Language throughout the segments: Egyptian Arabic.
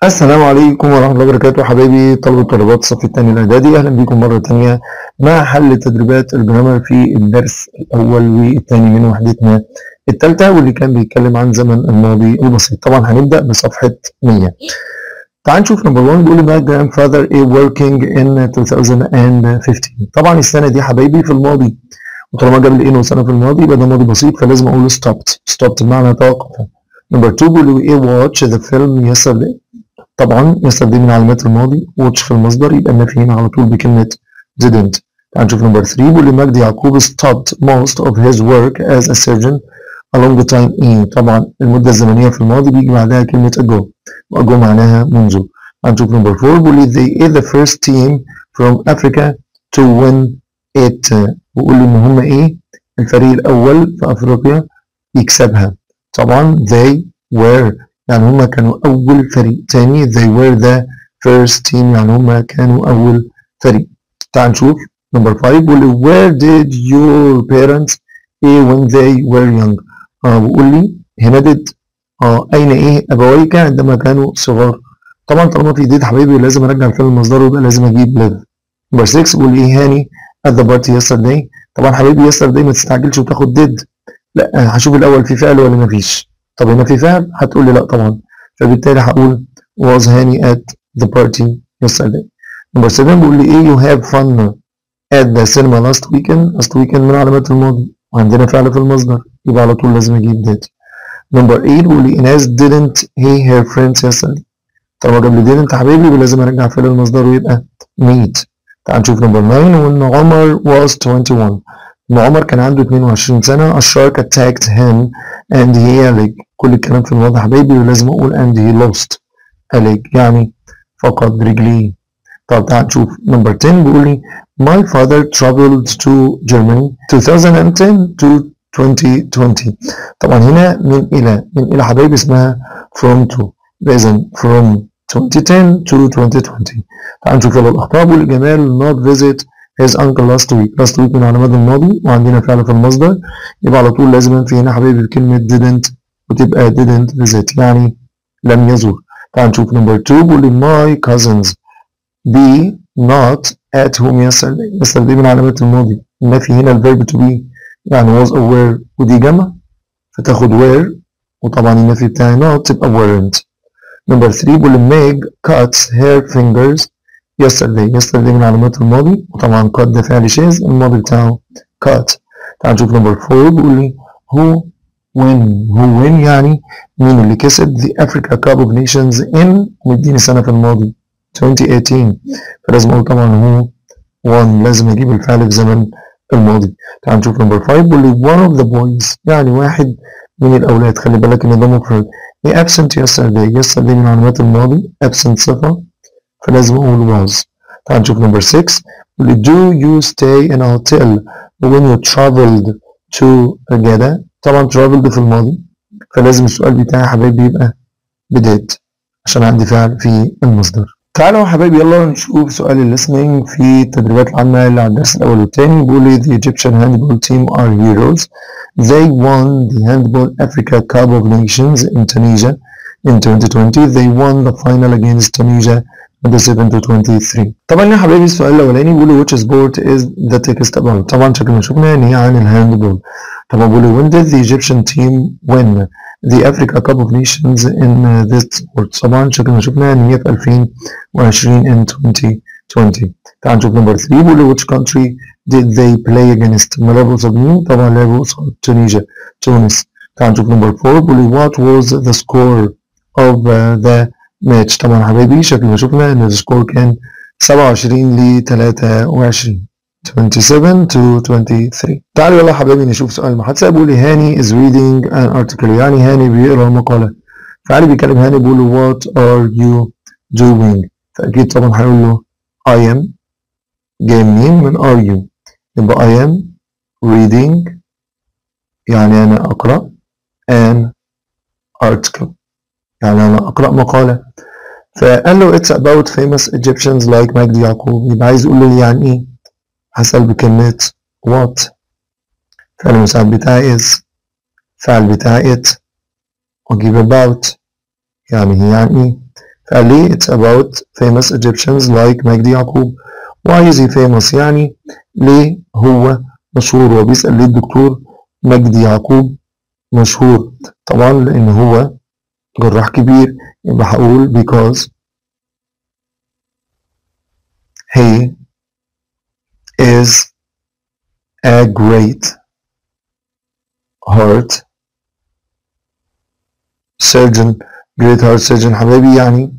السلام عليكم ورحمة الله وبركاته حبايبي طلبة وطالبات الصف الثاني الإعدادي أهلا بكم مرة تانية مع حل تدريبات الجرامر في الدرس الأول والثاني من وحدتنا الثالثة واللي كان بيتكلم عن زمن الماضي البسيط طبعا هنبدأ بصفحة 100 تعال نشوف نمبر 1 بيقول لي my grandfather is working in 2015 طبعا السنة دي حبايبي في الماضي وطالما جاب لي إنه سنة في الماضي يبقى ده ماضي بسيط فلازم أقول stopped stopped بمعنى توقف نمبر 2 بيقول لي إيه watch the film yesterday طبعا yesterday من علامات الماضي watch في المصدر يبقى النفي هنا على طول بكلمة didn't تعال نشوف نمبر 3 بيقول لي مجدي يعقوب stopped most of his work as a surgeon along the time in طبعا المدة الزمنية في الماضي بيجي بعدها كلمة ago وago معناها منذ تعال نشوف نمبر 4 بيقول لي they are the first team from Africa to win it بيقول لي ان هم ايه الفريق الاول في افريقيا يكسبها طبعا they were يعني هم كانوا أول فريق تاني they were the first team يعني هم كانوا أول فريق تعال نشوف نمبر 5 بيقول لي where did your parents ايه when they were young اه بيقول لي هنا did اه أين ايه أبويك عندما كانوا صغار طبعا طالما في did حبايبي لازم أرجع الفعل المصدر ويبقى لازم أجيب live نمبر 6 بيقول لي ايه هاني at the party yesterday طبعا حبايبي yesterday ما تستعجلش وتاخد did لا هشوف الأول في فعل ولا مفيش طب هنا في فعل هتقول لي لا طبعا فبالتالي هقول was هاني at the party yesterday نمبر 7 بيقول لي ايه you have fun at the cinema last weekend last weekend من علامات الماضي وعندنا فعل في المصدر يبقى على طول لازم اجيب did نمبر 8 بيقول لي Inez didn't he her friends yesterday طالما جاب لي didn't حبيبي يبقى لازم ارجع فعل المصدر ويبقى meet تعال نشوف نمبر 9 وان عمر was 21 ان عمر كان عنده 22 سنة الشارك attacked him and he leg كل الكلام في الماضي حبايبي ولازم اقول and he lost a leg يعني فقد رجليه طب تعال نشوف نمبر 10 بيقول لي my father traveled to Germany 2010 to 2020 طبعا هنا من إلى من إلى حبايبي اسمها from to إذا from 2010 to 2020 تعال نشوف يلا الأخطاء بيقول جمال not visit his uncle last week last week من علامات الماضي وعندنا فعل في المصدر يبقى على طول لازم انفي هنا حبايبي بكلمة didn't وتبقى didn't visit يعني لم يزور تعال نشوف نمبر 2 بيقول لي my cousins be not at home yesterday yesterday من علامات الماضي النفي هنا الفيرب to be يعني was aware ودي جمع فتاخد were وطبعا النفي بتاعي not تبقى weren't نمبر 3 بيقول لي Meg cuts her fingers yesterday yesterday من علامات الماضي وطبعا cut ده فعل شاذ الماضي بتاعه cut تعال نشوف نمبر 4 بيقول لي who win who win يعني مين اللي كسب the Africa Cup of Nations in مديني سنة في الماضي 2018 فلازم اقول طبعا who won لازم اجيب الفعل في زمن الماضي تعال نشوف نمبر 5 بيقول لي one of the boys يعني واحد من الأولاد خلي بالك إن ده مفرد he absent yesterday yesterday من علامات الماضي absent صفة فلازم أقول was تعال نشوف نمبر 6 بيقول لي do you stay in a hotel when you traveled to Jeddah طبعا traveled في الماضي فلازم السؤال بتاعي يا حبايبي يبقى بديت عشان عندي فعل في المصدر تعالوا يا حبايبي يلا نشوف سؤال الليسننج في التدريبات العامة اللي على الدرس الأول والثاني بيقول لي the Egyptian handball team are heroes they won the handball Africa Cup of Nations in Tunisia in 2020 they won the final against Tunisia 27 to 23 طبعا يا حبايبي السؤال الاولاني بيقول لي which sport is the text about طبعا شكل ما شفنا ان هي عن الهاندبول طبعا بيقول لي when did the Egyptian team win the Africa Cup of Nations in this sport طبعا شكل ما شفنا ان هي في 2020 in 2020 تعال نشوف نمبر 3 بيقول لي which country did they play against ما لعبوا قصاد مين طبعا لعبوا قصاد تونيجيا تونس تعال نشوف نمبر 4 بيقول لي what was the score of uh, the ماتش طبعا حبايبي شكل ما شفنا ان السكور كان 27 ل 23 27 to 23 تعالوا يلا حبايبي نشوف سؤال المحادثة بيقول لي هاني is reading an article يعني هاني بيقرا مقالة فعلي بيكلم هاني بيقول له what are you doing فأكيد طبعا هيقول له I am جاي منين من are you يبقى I am reading يعني أنا أقرأ an article يعني أنا أقرأ مقالة فقال له it's about famous Egyptians like مجدي يعقوب يبقى عايز يقول لي يعني إيه هسأل بكلمة what فعل المساعد بتاعي is فعل بتاعي it وأجيب about يعني هي يعني إيه فقال لي it's about famous Egyptians like مجدي يعقوب why is he famous يعني ليه هو مشهور وبيسأل ليه الدكتور مجدي يعقوب مشهور طبعا لأن هو جراح كبير يبقى هقول because he is a great heart surgeon great heart surgeon حبايبي يعني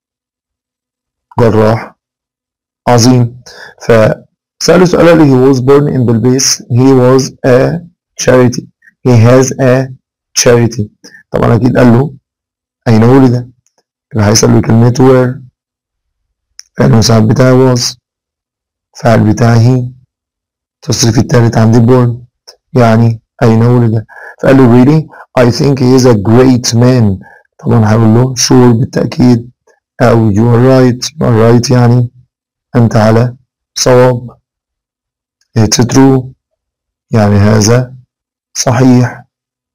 جراح عظيم فسأله سؤال قال لي he was born in بلبيس he was a charity he has a charity طبعا أكيد قال له أين ولد يبقى هيسأل بكلمة where فعل المساعد بتاعي was فعل بتاعي التصريف التالت عندي born يعني أين ولد فقال له really I think he is a great man طبعا هقول له sure بالتأكيد أو you are right you are right يعني أنت على صواب it's true يعني هذا صحيح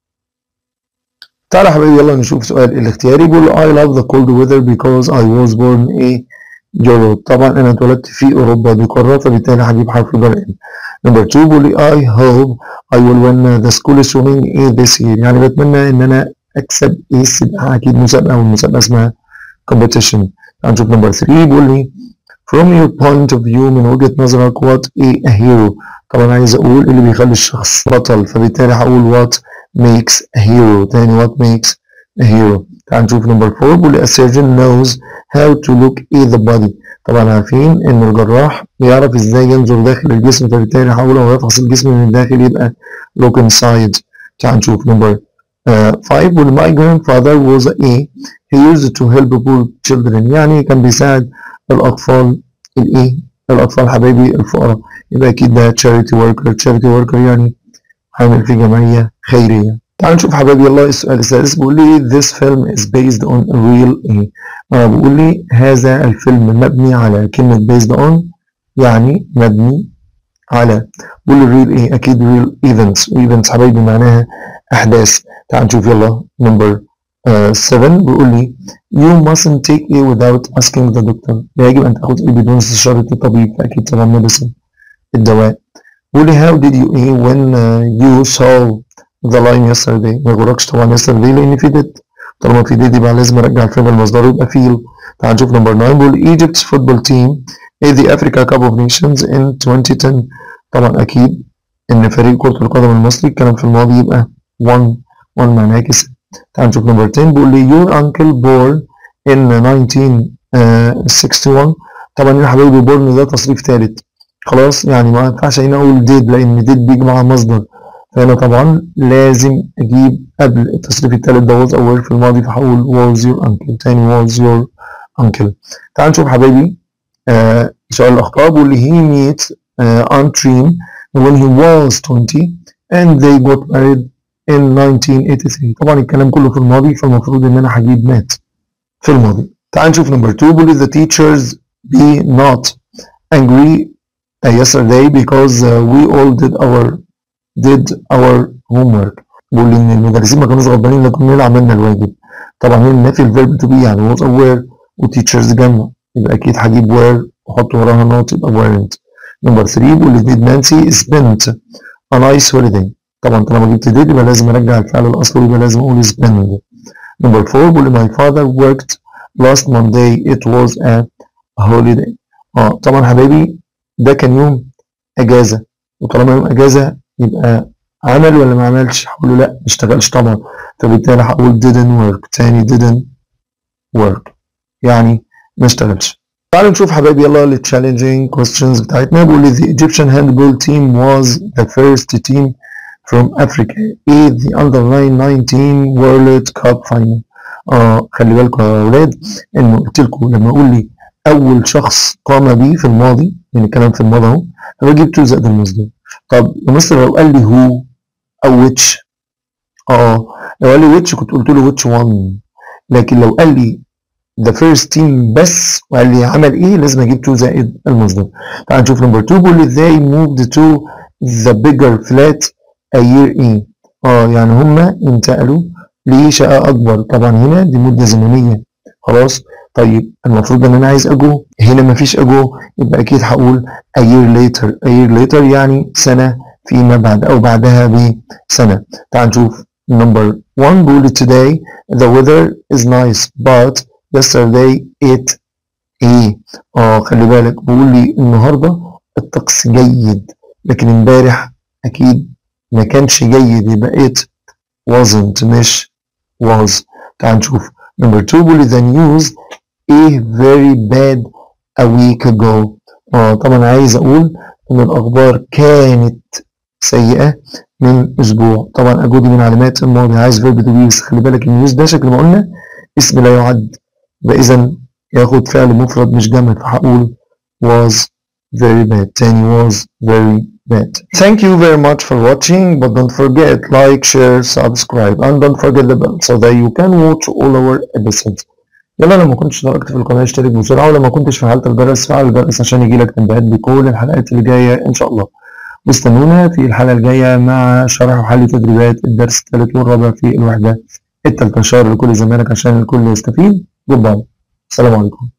تعالى يا حبايبي يلا نشوف سؤال الاختياري بيقول I love the cold weather because I was born a Euro طبعا أنا اتولدت في أوروبا دي قارة فبالتالي هجيب حرف الجر إن نمبر 2 بيقول لي I hope I will win the school swimming A this year يعني بتمنى إن أنا أكسب إيه السباحة أكيد مسابقة والمسابقة اسمها competition هنشوف نمبر 3 بيقول لي from your point of view من وجهة نظرك what is a hero طبعا عايز أقول اللي بيخلي الشخص بطل فبالتالي هقول what makes a hero تاني what makes a hero تعال نشوف نمبر 4 بيقول لي a surgeon knows how to look at the body طبعا عارفين ان الجراح بيعرف ازاي ينظر داخل الجسم فبالتالي هقول لو يفحص الجسم من الداخل يبقى look inside تعال نشوف نمبر 5 بيقول my grandfather was a he used to help poor children يعني كان بيساعد الأطفال الإيه الأطفال حبايبي الفقراء يبقى أكيد ده charity worker charity worker يعني عامل في جمعية خيرية تعالوا نشوف حبايبي يلا السؤال السادس بيقول لي this film is based on a real ايه اه بيقول لي هذا الفيلم مبني على كلمة based on يعني مبني على بيقول لي real ايه اكيد real events events حبايبي معناها احداث تعال نشوف يلا نمبر 7 بيقول لي you mustn't take A without asking the doctor يجب ان تاخد ايه بدون استشارة الطبيب فاكيد طبعا medicine الدواء بيقول لي how did you ايه when uh, you saw the line yesterday ما يغركش طبعا yesterday لان في did طالما في did يبقى لازم ارجع الفعل المصدر يبقى feel تعال نشوف نمبر 9 بيقول Egypt's football team is the Africa Cup of Nations in 2010 طبعا اكيد ان فريق كرة القدم المصري الكلام في الماضي يبقى 1 1 معناها كسب تعال نشوف نمبر 10 بيقول لي your uncle born in 1961 طبعا يا حبايبي born ده تصريف ثالث خلاص يعني ما ينفعش هنا اقول did لان did بيجي مع مصدر فهنا طبعا لازم اجيب قبل التصريف الثالث ده was او were في الماضي فهقول was your uncle تاني was your uncle تعال نشوف حبايبي آه سؤال الاخطاء بيقول لي he meet uh, Aunt Reem when he was 20 and they got married in 1983 طبعا الكلام كله في الماضي فالمفروض ان انا هجيب مات في الماضي تعال نشوف نمبر 2 بيقول لي the teachers be not angry uh, yesterday because uh, we all did our did our homework بيقول لي ان المدرسين ما كانوش غضبانين لكن كلنا عملنا الواجب طبعا هنا في الفيرب تو بي يعني was aware وتيتشرز جمع يبقى اكيد هجيب where واحط وراها نوت يبقى weren't نمبر 3 بيقول لي did Nancy spent a nice holiday طبعا طالما جبت did يبقى لازم ارجع الفعل الاصلي يبقى لازم اقول spend نمبر 4 بيقول لي my father worked last Monday it was a holiday اه طبعا حبايبي ده كان يوم اجازه وطالما يوم اجازه يبقى عمل ولا ما عملش هقول له لا ما اشتغلش طبعا فبالتالي هقول didn't work تاني didn't work يعني ما اشتغلش تعالوا نشوف حبايبي يلا ال challenging questions بتاعتنا بيقول لي the Egyptian handball team was the first team from Africa in the under 19 World Cup final اه خلي بالكم يا اولاد ان قلت لكم لما اقول لي اول شخص قام به في الماضي يعني الكلام في الماضي اهو فبجيب تو زائد المصدر طب يا مستر لو قال لي هو او ويتش اه لو قال لي ويتش كنت قلت له ويتش 1 لكن لو قال لي the first team بس وقال لي عمل ايه لازم اجيب 2 زائد المصدر تعال نشوف نمبر 2 بيقول لي they moved to the bigger flat a year in اه يعني هم انتقلوا لشقة اكبر طبعا هنا دي مدة زمنية خلاص طيب المفروض ان انا عايز اجو هنا مفيش اجو يبقى اكيد هقول a year later a year later يعني سنة فيما بعد او بعدها بسنة تعال نشوف number one بيقول today the weather is nice but yesterday it ايه اه خلي بالك بيقول لي النهارده الطقس جيد لكن امبارح اكيد ما كانش جيد يبقى it wasn't مش was تعال نشوف number two بيقول لي the news a very bad a week ago اه طبعا عايز اقول ان الاخبار كانت سيئة من اسبوع طبعا اجو دي من علامات الماضي عايز فيرب تو بي بس خلي بالك النيوز ده شكل ما قلنا اسم لا يعد يبقى اذا ياخد فعل مفرد مش جمع فهقول was very bad تاني was very bad thank you very much for watching but don't forget like share subscribe and don't forget the bell so that you can watch all our episodes يلا لو ما كنتش اشتركت في القناه اشترك بسرعه ولو ما كنتش فعلت الجرس فعل الجرس عشان يجيلك تنبيهات بكل الحلقات اللي جايه ان شاء الله واستنونا في الحلقه الجايه مع شرح وحل تدريبات الدرس الثالث والرابع في الوحده الثالثه شهر لكل زمانك عشان الكل يستفيد جود باي السلام عليكم